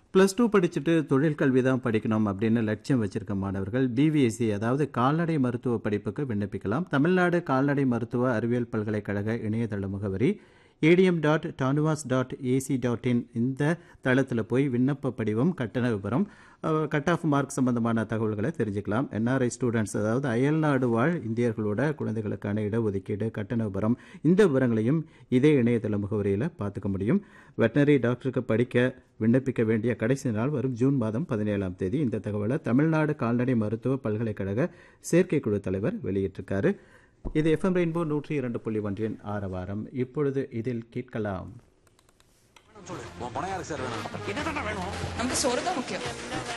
plus two படிச்சுட்டு தொழில் கல்வி தான் படிக்கணும் அப்படின்னு லட்சியம் வச்சிருக்க மாணவர்கள் பிவிஎஸ்சி அதாவது கால்நடை மருத்துவ படிப்புக்கு விண்ணப்பிக்கலாம் தமிழ்நாடு கால்நடை மருத்துவ அறிவியல் பல்கலைக்கழக இணையதள முகவரி ATM dot TANUVAS dot AC dot in இந்த தளத்தில் போய் விண்ணப்ப படிவம் கட்டண விவரம் கட் ஆஃப் மார்க் சம்பந்தமான தகவல்களை தெரிஞ்சுக்கலாம் என்ஆர்ஐ ஸ்டூடெண்ட்ஸ் அதாவது அயல்நாடு வாழ் இந்தியர்களோட குழந்தைகளுக்கான இடஒதுக்கீடு கட்டண விவரம் இந்த விவரங்களையும் இதே இணையதள முகவரியில் பார்த்துக்க முடியும் வெட்டினரி டாக்டருக்கு படிக்க விண்ணப்பிக்க வேண்டிய கடைசி நாள் வரும் ஜூன் மாதம் பதினேழாம் தேதி இந்த தகவலை தமிழ்நாடு கால்நடை மருத்துவ பல்கலைக்கழக சேர்க்கைக்குழு தலைவர் வெளியிட்டிருக்காரு இது எஃப்எம் ரெயின்போ நூற்றி இரண்டு புள்ளி ஒன்றின் ஆரவாரம் இப்பொழுது இதில் கேட்கலாம் உன் பணம் யாருக்கு சார் வேணும் நமக்கு சோறு தான் முக்கியம்